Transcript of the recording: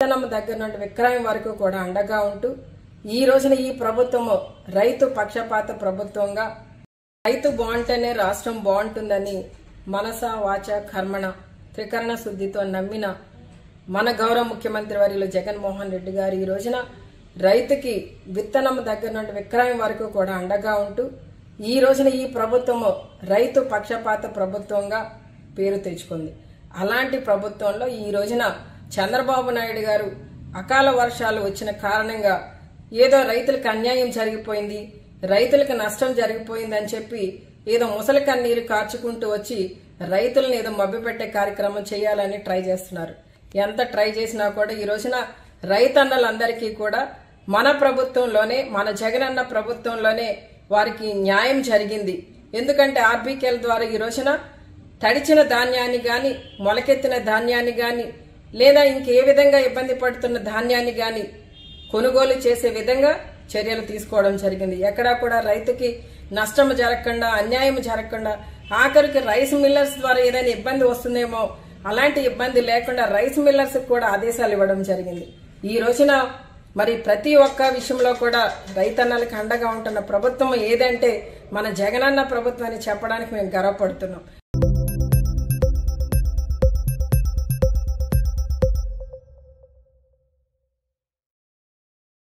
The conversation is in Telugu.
విత్తనం దగ్గర నుండి విక్రయం వరకు కూడా అండగా ఉంటూ ఈ రోజున ఈ ప్రభుత్వము రైతు పక్షపాత ప్రభుత్వంగా రైతు బాగుంటేనే రాష్ట్రం బాగుంటుందని మనస వాచ కర్మణ త్రికరణ శుద్ధితో నమ్మిన మన గౌరవ ముఖ్యమంత్రి వర్యులు జగన్మోహన్ రెడ్డి గారు ఈ రోజున రైతుకి విత్తనం దగ్గర నుండి విక్రయం వరకు కూడా అండగా ఉంటూ ఈ రోజున ఈ ప్రభుత్వము రైతు పక్షపాత ప్రభుత్వంగా పేరు తెచ్చుకుంది అలాంటి ప్రభుత్వంలో ఈ రోజున చంద్రబాబు నాయుడు గారు అకాల వర్షాలు వచ్చిన కారణంగా ఏదో రైతులకు అన్యాయం జరిగిపోయింది రైతులకు నష్టం జరిగిపోయిందని చెప్పి ఏదో ముసలి కన్నీరు కార్చుకుంటూ వచ్చి రైతులను ఏదో మభ్యపెట్టే కార్యక్రమం చేయాలని ట్రై చేస్తున్నారు ఎంత ట్రై చేసినా కూడా ఈ రోజున రైతన్నలందరికీ కూడా మన ప్రభుత్వంలోనే మన జగనన్న ప్రభుత్వంలోనే వారికి న్యాయం జరిగింది ఎందుకంటే ఆర్బీకేల ద్వారా ఈ రోజున తడిచిన ధాన్యాన్ని గాని మొలకెత్తిన ధాన్యాన్ని గాని లేదా ఇంకే విధంగా ఇబ్బంది పడుతున్న ధాన్యాన్ని గాని కొనుగోలు చేసే విధంగా చర్యలు తీసుకోవడం జరిగింది ఎక్కడా కూడా రైతుకి నష్టం జరగకుండా అన్యాయం జరగకుండా ఆఖరికి రైస్ మిల్లర్స్ ద్వారా ఏదైనా ఇబ్బంది వస్తుందేమో అలాంటి ఇబ్బంది లేకుండా రైస్ మిల్లర్స్ కూడా ఆదేశాలు ఇవ్వడం జరిగింది ఈ రోజున మరి ప్రతి ఒక్క విషయంలో కూడా రైతన్నలకు అండగా ఉంటున్న ప్రభుత్వం ఏదంటే మన జగనన్న ప్రభుత్వం అని చెప్పడానికి మేము గర్వపడుతున్నాం